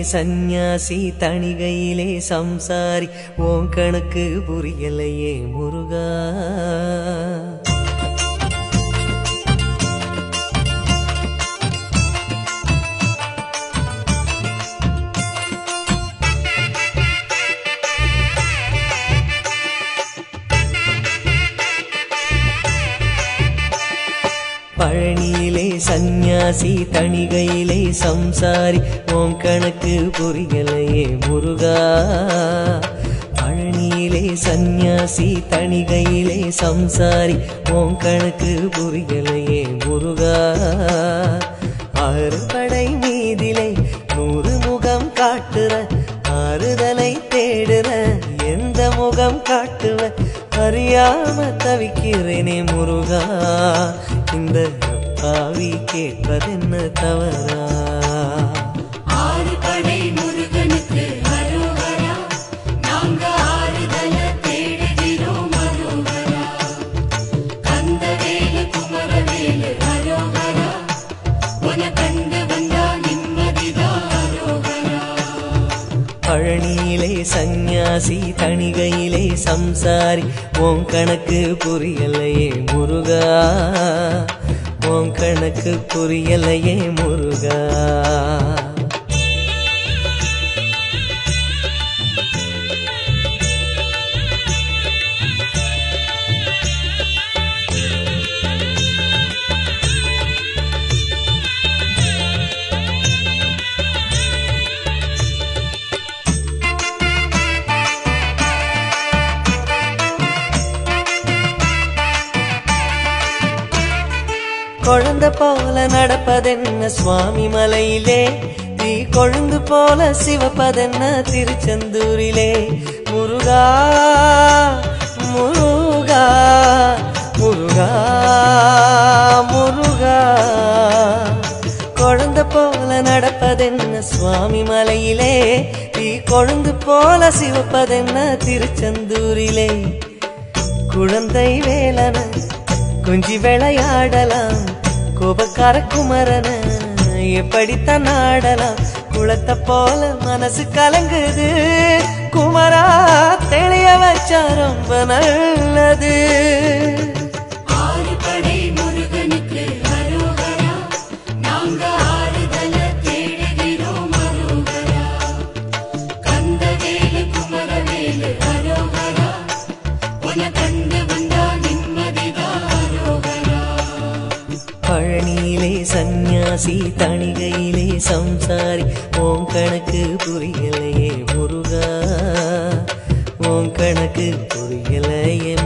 சந்நியாசி தணிகையிலே சம்சாரி ஓம் கணக்கு புரியலையே முருகா பழனியிலே சந்நியாசி தணிகையிலே சம்சாரி ஓம் கணக்கு புரியலையே முருகா பழனியிலே சந்நியாசி தணிகையிலே சம்சாரி ஓம் கணக்கு புரியலையே முருகா ஆறு படை மீதிலே நூறு முகம் காட்டுற ஆறுதலை தேடுற எந்த முகம் காட்டுவ அறியாம தவிக்கிறேனே முருகா இந்த பாவி கேட்பதென்ன தவறா ஆறு படை முருகனுக்கு அரோகரா நாங்க ஆறுதல தேடுகிறோம் அரோகரா கந்தவேலு குமரவேலு அரோகரா உன கண்டு வந்தா நிம்மதிதான் அரோகரா பழனியிலே சந்நியாசி தணிகையிலே சம்சாரி ஓம் கணக்கு புரியலையே முருகா ஓம் கணக்கு புரியலையே முருகா குழந்தை போல நடப்பதென்ன சுவாமி மலையிலே தீ கொழுந்து போல சிவப்பதென்ன திருச்செந்தூரிலே முருகா முருகா முருகா முருகா குழந்தை போல நடப்பதென்ன சுவாமி மலையிலே தீ கொழுந்து போல சிவப்பதென்ன திருச்செந்தூரிலே குழந்தை வேலன கொஞ்சி விளையாடலாம் கோபக்கார குமரன எப்படித்தான் ஆடலாம் குளத்தை போல மனசு கலங்குது குமரா தெளிய வச்சா ரொம்ப நல்லது ஆறு படை முருகனுக்கு அரோகரா நாங்க ஆறுதல தேடுகிறோம் அரோகரா கந்தவேலு குமரவேலு அரோகரா உன கண்டு வந்தா நிம்மதிதான் அரோகரா பழனியிலே சந்நியாசி தணிகையிலே சம்சாரி ஓம் கணக்கு புரியலையே முருகா ஓம் கணக்கு புரியலையே